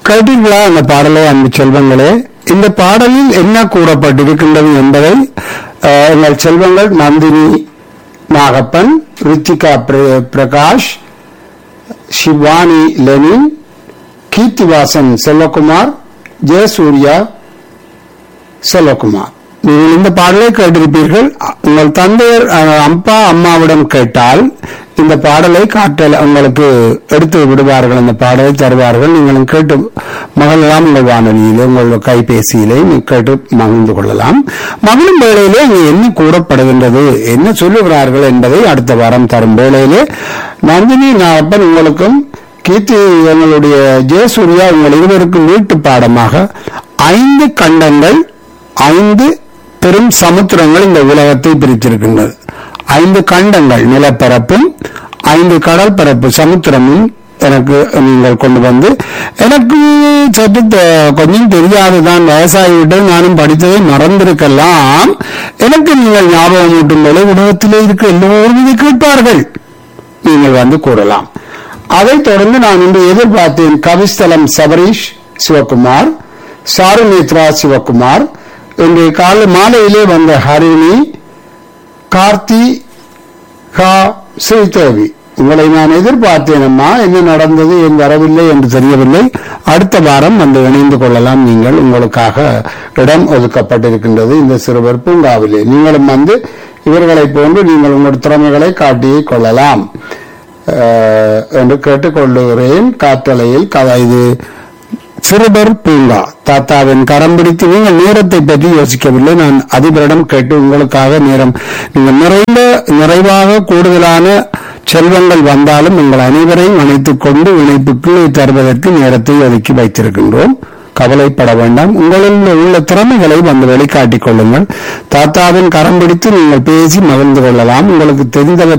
கேட்டீர்களா அந்த பாடலை அன்பு செல்வங்களே இந்த பாடலில் என்ன கூறப்பட்டிருக்கின்றது என்பதை அஹ், எங்கள் செல்வங்கள் நந்தினி நாகப்பன் ரித்திகா பிர- பிரகாஷ் சிவானி லெனின் கீர்த்திவாசன் செல்வகுமார் ஜெயசூர்யா செல்வகுமார் நீங்கள் இந்த பாடலை கேட்டிருப்பீர்கள் அ- உங்கள் தந்தையர் அஹ், அப்பா அம்மாவிடம் கேட்டால் இந்த பாடலை காட்டல் உங்களுக்கு எடுத்து விடுவார்கள் அந்த பாடலை தருவார்கள் நீங்களும் கேட்டு மகிழலாம் உங்கள் வானொலியிலே உங்கள் கைபேசியிலே நீ- கேட்டு மகிழ்ந்து கொள்ளலாம் மகிழும் வேளையிலே இங்கே என்ன கூறப்படுகின்றது என்ன சொல்லுகிறார்கள் என்பதை அடுத்த வாரம் தரும் வேளையிலே நந்தினி நாகப்பன் உங்களுக்கும் கீர்த்தி எங்களுடைய ஜெயசூர்யா உங்கள் இருவருக்கும் வீட்டு பாடமாக ஐந்து கண்டங்கள் ஐந்து பெரும் சமுத்திரங்கள் இந்த உலகத்தை பிரித்திருக்கின்றது ஐந்து கண்டங்கள் நிலப்பரப்பும் ஐந்து கடல் பரப்பு சமுத்திரமும் எனக்கு நீங்கள் கொண்டு வந்து எனக்கு சற்று தெ- கொஞ்சம் தெரியாதுதான் வயசாகிவிட்டு நானும் படித்ததை மறந்திருக்கலாம் எனக்கு நீங்கள் ஞாபகம் ஊட்டும் போது உலகத்திலே இருக்க எல்லோரும் இதை கேட்பார்கள் நீங்கள் வந்து கூறலாம் அதைத் தொடர்ந்து நான் இன்று எதிர்பார்த்தேன் கவிஸ்தலம் சபரீஷ் சிவகுமார் சாருநேத்ரா சிவகுமார் இன்று காலை மாலையிலே வந்த ஹரிணி கார்த்தி கா ஸ்ரீதேவி உங்களை நான் எதிர்பார்த்தேன் அம்மா என்ன நடந்தது ஏன் வரவில்லை என்று தெரியவில்லை அடுத்த வாரம் வந்து இணைந்து கொள்ளலாம் நீங்கள் உங்களுக்காக இடம் ஒதுக்கப்பட்டிருக்கின்றது இந்த சிறுவர் பூங்காவிலே நீங்களும் வந்து இவர்களைப் போன்று நீங்கள் உங்கள் திறமைகளை காட்டிக் கொள்ளலாம் அஹ், என்று கேட்டுக்கொள்ளுகிறேன் காற்றலையில் க- இது சிறுவர் பூங்கா தாத்தாவின் கரம் பிடித்து நீங்கள் நேரத்தை பற்றி யோசிக்கவில்லை நான் அதிபரிடம் கேட்டு உங்களுக்காக நேரம் நீங்கள் நிறைந்த நிறைவாக கூடுதலான செல்வங்கள் வந்தாலும் உங்கள் அனைவரையும் அணைத்துக் கொண்டு இணைப்புக்கு தருவதற்கு நேரத்தை ஒதுக்கி வைத்திருக்கின்றோம் கவலைப்பட வேண்டாம் உங்களில் உள்ள திறமைகளை வந்து வெளிக்காட்டிக் கொள்ளுங்கள் தாத்தாவின் கரம் பிடித்து நீங்கள் பேசி மகிழ்ந்து கொள்ளலாம் உங்களுக்கு தெரிந்தவர்